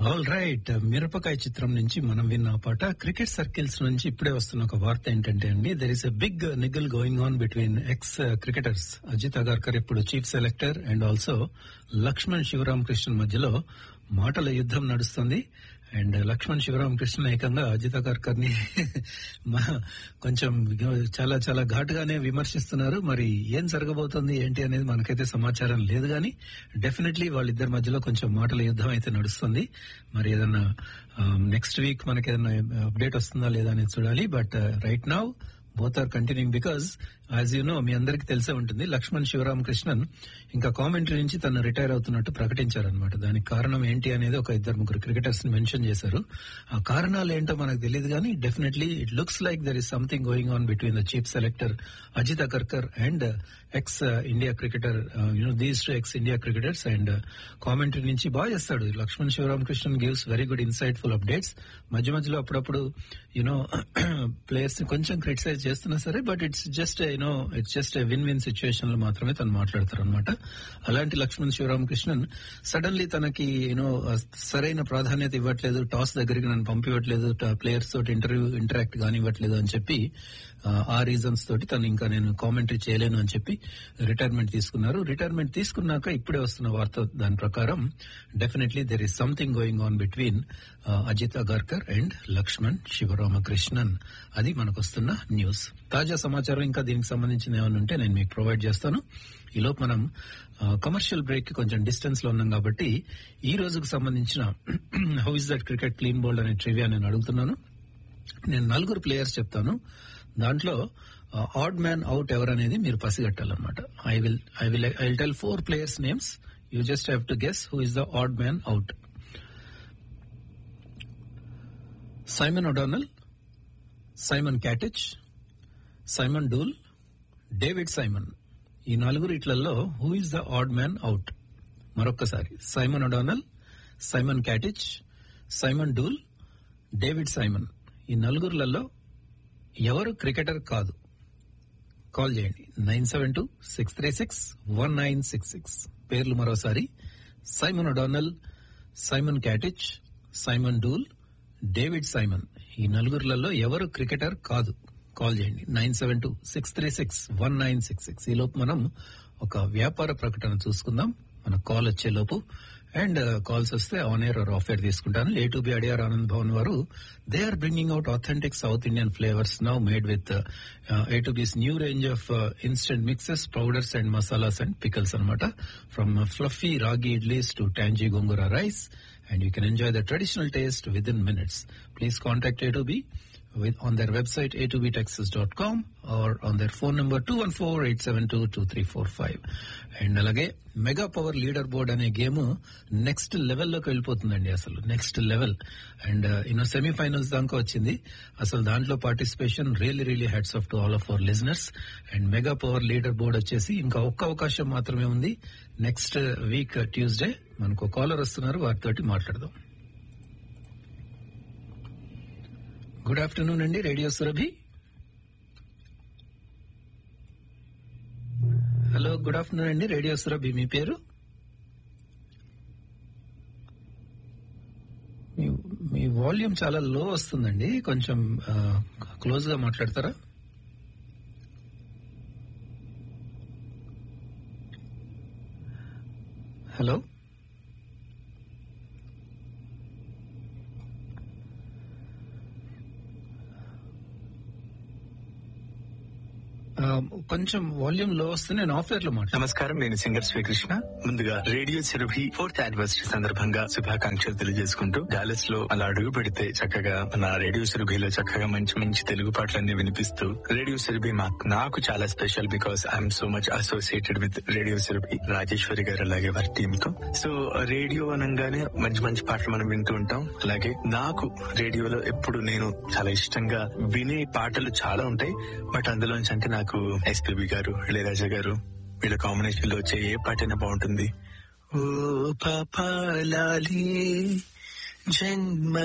All right మిరపకాయ చిత్రం నుంచి మనం విన్న ఆ పాట క్రికెట్ సర్కిల్స్ నుంచి ఇప్పుడే వస్తున్న ఒక వార్త ఏంటంటే అండి there is a big niggle going on between ex cricketers Ajit Agarkar ఇప్పుడు chief selector and also Laxman Sivaramakrishnan మధ్యలో మాటల యుద్ధం నడుస్తుంది అండ్ లక్ష్మణ్ శివరామకృష్ణ ఏకంగా అజిత్ అగార్కర్ ని మా- కొంచెం చాలా చాలా ఘాటుగానే విమర్శిస్తున్నారు మరి ఏం జరగబోతుంది ఏంటి అనేది మనకైతే సమాచారం లేదు కానీ డెఫినెట్లీ వాళ్ళిద్దరి మధ్యలో కొంచెం మాటల యుద్ధం అయితే నడుస్తుంది మరి ఏదన్నా నెక్స్ట్ వీక్ మనకి ఏదన్నా అప్డేట్ వస్తుందా లేదా అనేది చూడాలి but right now both are continuing because as you know మీ అందరికి తెలిసే ఉంటుంది లక్ష్మణ్ శివరామకృష్ణన్ ఇంకా కామెంటరీ నుంచి తను రిటైర్ అవుతున్నట్టు ప్రకటించారనమాట దానికి కారణం ఏంటి అనేది ఒక ఇద్దరు ముగ్గురు క్రికెటర్స్ ని మెన్షన్ చేశారు ఆ కారణాలు ఏంటో మనకు తెలియదు కానీ definitely it looks like there is something going on between the chief selector Ajit Agarkar and ex India cricketer you know these two ex India cricketers and commentary నుంచి బాగా చేస్తాడు Laxman Sivaramakrishnan gives very good insightful updates మధ్య మధ్యలో అప్పుడప్పుడు యునో ప్లేయర్స్ ని కొంచెం criticize చేస్తున్నా సరే but it's just you know it's just win win situation లో మాత్రమే తను మాట్లాడతారు అనమాట అలాంటి లక్ష్మణ్ శివరామకృష్ణన్ సడన్లీ తనకి యూనో సరైన ప్రాధాన్యత ఇవ్వట్లేదు టాస్ దగ్గరికి నన్ను పంపివ్వట్లేదు ప్లేయర్స్ తోటి ఇంటర్వ్యూ ఇంటరాక్ట్ కానివ్వట్లేదు అని చెప్పి ఆ, ఆ రీజన్స్ తోటి తను ఇంకా నేను కామెంటరీ చేయలేను అని చెప్పి రిటైర్మెంట్ తీసుకున్నారు రిటైర్మెంట్ తీసుకున్నాక ఇప్పుడే వస్తున్న వార్త దాని ప్రకారం definitely there is something going on between Ajit Agarkar and Laxman Sivaramakrishnan అది మనకు వస్తున్న న్యూస్ తాజా సమాచారం ఇంకా దీనికి సంబంధించిన ఏమైనా ఉంటే నేను మీకు ప్రొవైడ్ చేస్తాను ఈలోపు మనం కమర్షియల్ బ్రేక్ కి కొంచెం డిస్టెన్స్ లో ఉన్నాం కాబట్టి ఈ రోజుకు సంబంధించిన how is that cricket clean bowled అనే ట్రివియా నేను అడుగుతున్నాను నేను నలుగురు ప్లేయర్స్ చెప్తాను దాంట్లో ఆడ్ మ్యాన్ అవుట్ ఎవరనేది మీరు పసిగట్టాలన్నమాట I will I will I will tell four players names you just have to guess who is the odd man out Simon O'Donnell Simon Katich Simon Doull David Simon ఈ నలుగురు ఇట్లలో who is the odd man out మరొక్కసారి Simon O'Donnell Simon Katich Simon Doull David Simon ఈ నలుగురులలో ఎవరు cricketer కాదు call చేయండి nine seven two six three six one nine six six పేర్లు మరోసారి Simon O'Donnell Simon Katich Simon Doull David Simon ఈ నలుగురులలో ఎవరు క్రికెటర్ కాదు కాల్ చేయండి nine seven two six three six one nine six six ఈ లోపు మనం ఒక వ్యాపార ప్రకటన చూసుకుందాం మన కాల్ వచ్చే లోపు అండ్ కాల్స్ వస్తే ఆన్ ఎయిర్ ఆఫ్ ఎయిర్ తీసుకుంటాను A to B Adyar Anand Bhavan వారు they are bringing out authentic south Indian flavours now made with A to B's new range of instant mixes powders and masalas and pickles అనమాట from fluffy ragi idlis to tangy gongura rice and you can enjoy the traditional taste within minutes. Please contact A2B with, on their website a2btexas.com or on their phone number 214-872-2345. And అలాగే mega power leader board అనే game next లెవెల్లోకి వెళ్ళిపోతుందండి అసలు next level and you know semifinals దాకా వచ్చింది అసలు దాంట్లో participation really really hats off to all of our listeners and mega power leader board వచ్చేసి ఇంకా ఒక్క అవకాశం మాత్రమే ఉంది నెక్స్ట్ వీక్ ట్యూస్డే మనకు కాలర్ వస్తున్నారు వారితోటి మాట్లాడదాం గుడ్ ఆఫ్టర్నూన్ అండి radio Surabhi hello good afternoon అండి రేడియో సురభి మీ పేరు మీ- మీ వాల్యూమ్ చాలా లో వస్తుందండి కొంచెం క్లోజ్ గా మాట్లాడతారా హలో ఆ, కొంచెం వాల్యూమ్ లో వస్తే నేను ఆఫ్ ఎయిర్ లో మాట్లాడతాను నమస్కారం నేను సింగర్ శ్రీకృష్ణ ముందుగా రేడియో చెరుభి ఫోర్త్ యానివర్సరీ సందర్భంగా శుభాకాంక్షలు తెలియజేసుకుంటూ డాలస్ లో అలా అడుగు పెడితే చక్కగా మన రేడియో చెరుభిలో చక్కగా మంచి మంచి తెలుగు పాటలన్నీ వినిపిస్తూ రేడియో చెరుభి మాకు నాకు చాలా special because I'm so much associated with radio Surabhi Rajeshwari garu అలాగే వారి టీమ్ తో సో రేడియో అనగానే మంచి మంచి పాటలు మనం వింటూ ఉంటాం అలాగే నాకు రేడియోలో ఎప్పుడు నేను చాలా ఇష్టంగా వినే పాటలు చాలా ఉంటాయి బట్ అందులోంచి అంటే నాకు ఎస్పీబీ గారు ఇళయరాజా గారు వీళ్ళ కాంబినేషన్ లో వచ్చే ఏ పాటైనా బాగుంటుంది ఓ పాపాలి జన్మ